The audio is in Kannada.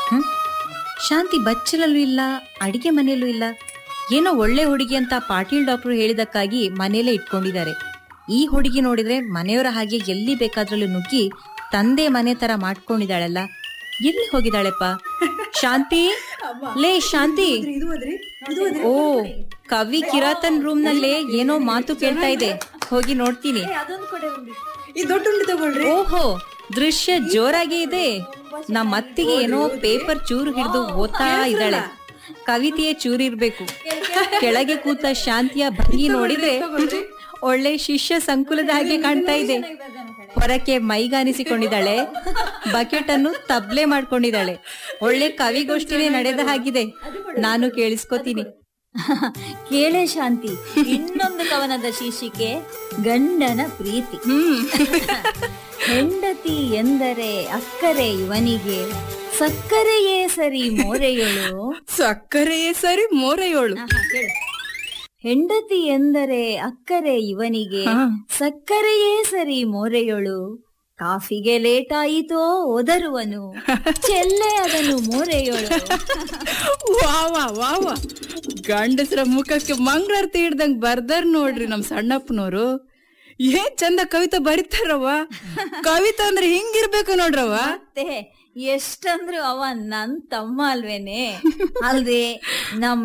ಹ್ಮ್ ಶಾಂತಿ ಬಚ್ಚಲಲ್ಲೂ ಇಲ್ಲ ಅಡಿಗೆ ಮನೆಯಲ್ಲೂ ಇಲ್ಲ ಏನೋ ಒಳ್ಳೆ ಹುಡುಗಿ ಅಂತ ಪಾಟೀಲ್ ಡಾಕ್ಟರ್ ಹೇಳಿದಕ್ಕಾಗಿ ಮನೆಯಲ್ಲೇ ಇಟ್ಕೊಂಡಿದ್ದಾರೆ ಈ ಹುಡುಗಿ ನೋಡಿದ್ರೆ ಮನೆಯವರ ಹಾಗೆ ಎಲ್ಲಿ ಬೇಕಾದ್ರಲ್ಲೂ ನುಗ್ಗಿ ತಂದೆ ಮನೆ ತರ ಮಾಡ್ಕೊಂಡಿದ್ದಾಳಲ್ಲ ಎಲ್ಲಿ ಹೋಗಿದ್ದಾಳೆಪ್ಪ ಶಾಂತಿ ಲೇ ಶಾಂತಿ ಓ ಕವಿ ಕಿರಾತನ್ ರೂಮ್ ನಲ್ಲೇ ಏನೋ ಮಾತು ಕೇಳ್ತಾ ಇದೆ ಹೋಗಿ ನೋಡ್ತೀನಿ ಈ ದೊಡ್ಡ ಉಂಡೆ ತಗೊಳ್ರಿ ಓಹೋ ದೃಶ್ಯ ಜೋರಾಗಿ ಇದೆ ನಮ್ಮ ಅತ್ತಿಗೆ ಏನೋ ಪೇಪರ್ ಚೂರು ಹಿಡಿದು ಓದ್ತಾ ಇದ್ದಾಳೆ ಕವಿತೆಯೇ ಚೂರಿರ್ಬೇಕು ಕೆಳಗೆ ಕೂತ ಶಾಂತಿಯ ಭಂಗಿ ನೋಡಿದ್ರೆ ಒಳ್ಳೆ ಶಿಷ್ಯ ಸಂಕುಲದ ಹಾಗೆ ಕಾಣ್ತಾ ಇದೆ ಹೊರಕ್ಕೆ ಮೈಗಾನಿಸಿಕೊಂಡಿದ್ದಾಳೆ ಬಕೆಟ್ ಅನ್ನು ತಬ್ಲೆ ಮಾಡ್ಕೊಂಡಿದ್ದಾಳೆ ಒಳ್ಳೆ ಕವಿಗೋಷ್ಠಿನೇ ನಡೆದ ಹಾಗಿದೆ ನಾನು ಕೇಳಿಸ್ಕೋತೀನಿ ಕೇಳೆ ಶಾಂತಿ ಇನ್ನೊಂದು ಕವನದ ಶೀರ್ಷಿಕೆ ಗಂಡನ ಪ್ರೀತಿ ಹೆಂಡತಿ ಎಂದರೆ ಅಕ್ಕರೆ ಇವನಿಗೆ ಸಕ್ಕರೆಯೇ ಸರಿ ಮೋರೆಯಳು ಸಕ್ಕರೆಯೇ ಸರಿ ಮೋರೆಯೋಳು ಆಹಾ, ಕೇಳು. ಹೆಂಡತಿ ಎಂದರೆ ಅಕ್ಕರೆ ಇವನಿಗೆ ಸಕ್ಕರೆಯೇ ಸರಿ ಮೋರೆಯೊಳು ಕಾಫಿಗೆ ಲೇಟ್ ಆಯಿತೋ ಒದರುವನು ಚೆಲ್ಲೆ ಅದನ್ನು ಮೋರೆಯೊಳು ವಾವ ವಾವ ಗಂಡಸ್ರ ಮುಖಕ್ಕೆ ಮಂಗಳಾರತಿ ಹಿಡ್ದಂಗ್ ಬರ್ದಾರ್ ನೋಡ್ರಿ ನಮ್ ಸಣ್ಣಪ್ಪನವ್ರು ಏನ್ ಚಂದ ಕವಿತೆ ಬರಿತಾರವ್ವ ಕವಿತೆ ಅಂದ್ರೆ ಹಿಂಗಿರ್ಬೇಕು ನೋಡ್ರವ್ವ ಮತ್ತೆ ಎಷ್ಟಂದ್ರು ಅವ ನನ್ ತಮ್ಮ ಅಲ್ವೇನೆ ಅಲ್ದೆ ನಮ್